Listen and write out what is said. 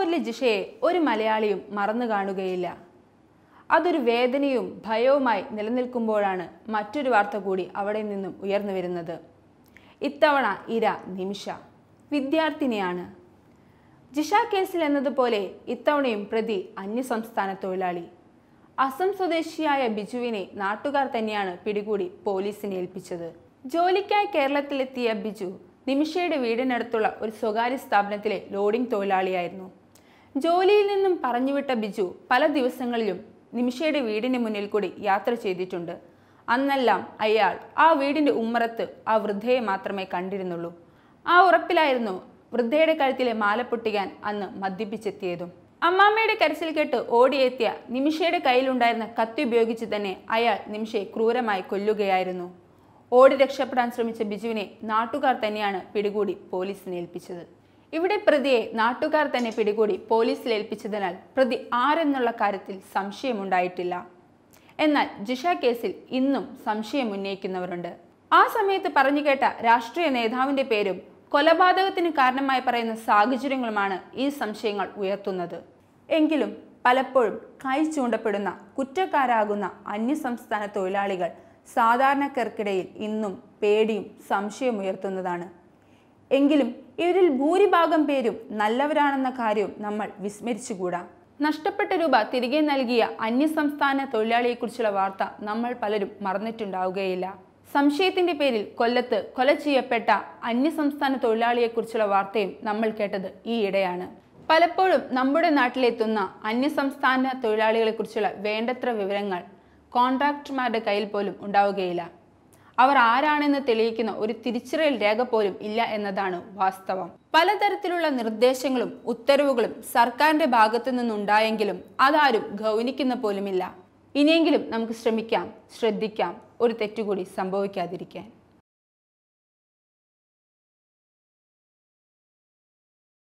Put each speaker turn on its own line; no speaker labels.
പെരുമ്പാവൂരിലെ ജിഷയെ ഒരു മലയാളിയും മറന്നു കാണുകയില്ല അതൊരു വേദനയും ഭയവുമായി നിലനിൽക്കുമ്പോഴാണ് മറ്റൊരു വാർത്ത കൂടി അവിടെ നിന്നും ഉയർന്നു വരുന്നത് ഇത്തവണ ഇര നിമിഷ വിദ്യാർത്ഥിനിയാണ് ജിഷ കേസിൽ എന്നതുപോലെ ഇത്തവണയും പ്രതി അന്യസംസ്ഥാന തൊഴിലാളി അസം സ്വദേശിയായ ബിജുവിനെ നാട്ടുകാർ തന്നെയാണ് പിടികൂടി പോലീസിനെ ഏൽപ്പിച്ചത് ജോലിക്കായി കേരളത്തിലെത്തിയ ബിജു നിമിഷയുടെ വീടിനടുത്തുള്ള ഒരു സ്വകാര്യ സ്ഥാപനത്തിലെ ലോഡിംഗ് തൊഴിലാളിയായിരുന്നു ജോലിയിൽ നിന്നും പറഞ്ഞുവിട്ട ബിജു പല ദിവസങ്ങളിലും നിമിഷയുടെ വീടിന് മുന്നിൽ കൂടി യാത്ര ചെയ്തിട്ടുണ്ട് അന്നെല്ലാം അയാൾ ആ വീടിന്റെ ഉമ്മറത്ത് ആ വൃദ്ധയെ മാത്രമേ കണ്ടിരുന്നുള്ളൂ ആ ഉറപ്പിലായിരുന്നു വൃദ്ധയുടെ കഴുത്തിലെ മാല പൊട്ടിക്കാൻ അന്ന് മദ്യപിച്ചെത്തിയതും അമ്മാമ്മയുടെ കരച്ചിൽ കേട്ട് ഓടിയെത്തിയ നിമിഷയുടെ കയ്യിലുണ്ടായിരുന്ന കത്തി ഉപയോഗിച്ച് തന്നെ അയാൾ നിമിഷയെ ക്രൂരമായി കൊല്ലുകയായിരുന്നു ഓടി രക്ഷപ്പെടാൻ ശ്രമിച്ച ബിജുവിനെ നാട്ടുകാർ തന്നെയാണ് പിടികൂടി പോലീസിനെ ഏൽപ്പിച്ചത് ഇവിടെ പ്രതിയെ നാട്ടുകാർ തന്നെ പിടികൂടി പോലീസിൽ ഏൽപ്പിച്ചതിനാൽ പ്രതി ആരെന്നുള്ള കാര്യത്തിൽ സംശയമുണ്ടായിട്ടില്ല എന്നാൽ ജിഷ കേസിൽ ഇന്നും സംശയം ഉന്നയിക്കുന്നവരുണ്ട് ആ സമയത്ത് പറഞ്ഞു കേട്ട രാഷ്ട്രീയ നേതാവിന്റെ പേരും കൊലപാതകത്തിന് കാരണമായി പറയുന്ന സാഹചര്യങ്ങളുമാണ് ഈ സംശയങ്ങൾ ഉയർത്തുന്നത് എങ്കിലും പലപ്പോഴും കൈ ചൂണ്ടപ്പെടുന്ന കുറ്റക്കാരാകുന്ന അന്യസംസ്ഥാന തൊഴിലാളികൾ സാധാരണക്കാർക്കിടയിൽ ഇന്നും പേടിയും സംശയവും ഉയർത്തുന്നതാണ് എങ്കിലും ഇവരിൽ ഭൂരിഭാഗം പേരും നല്ലവരാണെന്ന കാര്യവും നമ്മൾ വിസ്മരിച്ചുകൂടാ നഷ്ടപ്പെട്ട രൂപ തിരികെ നൽകിയ അന്യസംസ്ഥാന തൊഴിലാളിയെക്കുറിച്ചുള്ള വാർത്ത നമ്മൾ പലരും മറന്നിട്ടുണ്ടാവുകയില്ല സംശയത്തിന്റെ പേരിൽ കൊല്ലത്ത് കൊല ചെയ്യപ്പെട്ട അന്യസംസ്ഥാന തൊഴിലാളിയെക്കുറിച്ചുള്ള വാർത്തയും നമ്മൾ കേട്ടത് ഈയിടെയാണ് പലപ്പോഴും നമ്മുടെ നാട്ടിലെത്തുന്ന അന്യസംസ്ഥാന തൊഴിലാളികളെക്കുറിച്ചുള്ള വേണ്ടത്ര വിവരങ്ങൾ കോൺട്രാക്ടർമാരുടെ കയ്യിൽ പോലും ഉണ്ടാവുകയില്ല അവർ ആരാണെന്ന് തെളിയിക്കുന്ന ഒരു തിരിച്ചറിയൽ രേഖ പോലും ഇല്ല എന്നതാണ് വാസ്തവം പലതരത്തിലുള്ള നിർദ്ദേശങ്ങളും ഉത്തരവുകളും സർക്കാരിന്റെ ഭാഗത്തു നിന്നുണ്ടായെങ്കിലും അതാരും ഗൗനിക്കുന്ന പോലുമില്ല ഇനിയെങ്കിലും നമുക്ക് ശ്രമിക്കാം ശ്രദ്ധിക്കാം ഒരു തെറ്റുകൂടി സംഭവിക്കാതിരിക്കാൻ